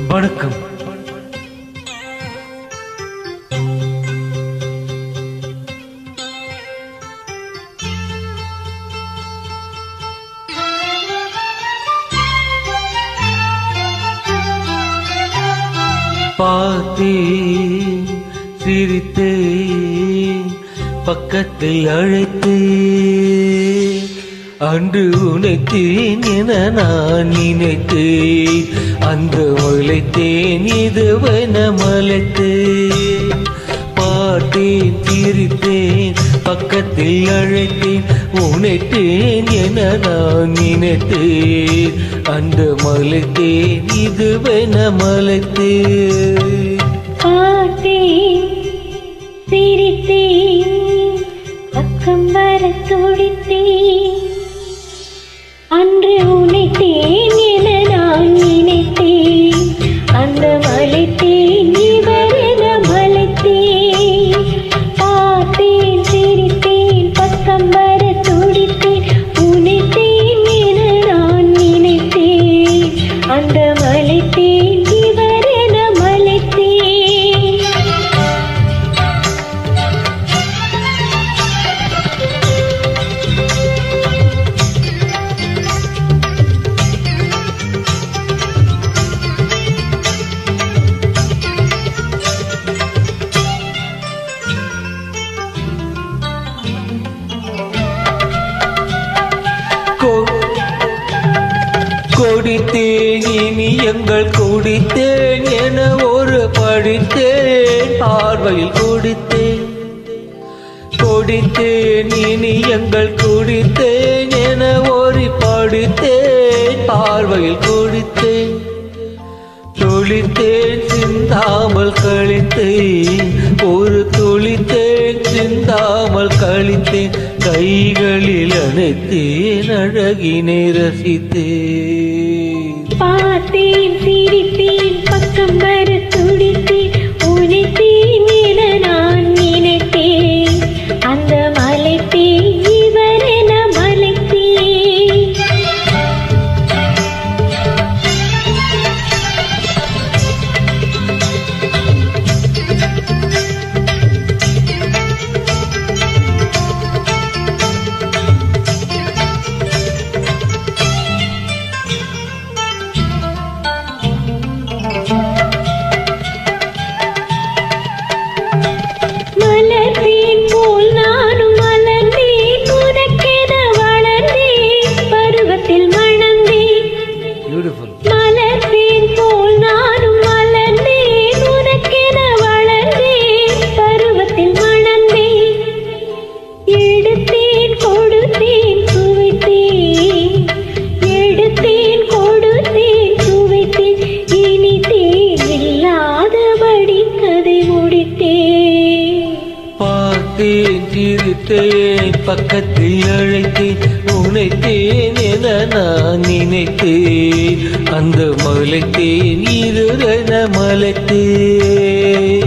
வணக்கம் பார்த்தேன் சிரித்தேன் பக்கத்தில் அழைத்தேன் அன்று உனைத்தேன் என நான் நினைத்தேன் அந்த மலைத்தேன் இதுவென மலைத்தேன் பார்த்தேன் சிரித்தேன் பக்கத்தில் அழைத்தேன் உனைத்தேன் என நான் நினைத்தேன் அந்த மலைத்தேன் இதுவென மலைத்தேன் பார்த்தேன் சிரித்தேன் பக்கம் வர துடித்தேன் அன்று உனைத்தேன் என நான் நினைத்தேன் அந்த மலைத்தேன் இவர் என மலைத்தேன் பார்த்தேன் சிரித்தேன் பக்கம் வர துடித்தேன் உனைத்தேன் என நான் நினைத்தேன் அந்த மலைத்தேன் இவர் என மலைத்தேன் கொ- கொடித்தேன் இனி எங்கள் கொடித்தேன் என ஒரு படித்தேன் பார்வையில் கொடித்தேன் கொடித்தேன் இனி எங்கள் கொடித்தேன் என ஒரு படித்தேன் பார்வையில் கொடித்தேன் தொழித்தேன் சிந்தாமல் கழித்தேன் ஒரு தொழித்தேன் சிந்தாமல் கழித்தேன் கைகளில் அணைத்தேன் அழகினை ரசித்தேன் பார்த்தேன் சிரித்தேன் பக்கம் வர துடித்தேன் உனைத்தேன் என நான் நினைத்தேன் அந்த மலைத்தேன் இவர் என மலைத்தேன் மலர்ந்தேன் போல் நானும் மலர்ந்தேன் உனக்கென வளர்ந்தேன் பருவத்தில் மணந்தேன் பியூட்டிஃபுல் மலர்ந்தேன் போல் நானும் மலர்ந்தேன் உனக்கென வளர்ந்தேன் பருவத்தில் மணந்தேன் எடுத்தேன் கொடுத்தேன் சுவைத்தேன் எடுத்தேன் கொடுத்தேன் சுவைத்தேன் இனி தேன் இல்லாதபடி கதை முடித்தேன் பார்த்தேன் சிரித்தேன் பக்கத்தில் அழைத்தேன் உனைத்தேன் என நான் நினைத்தேன் அந்த மலைத்தேன் இருதன மலைத்தேன்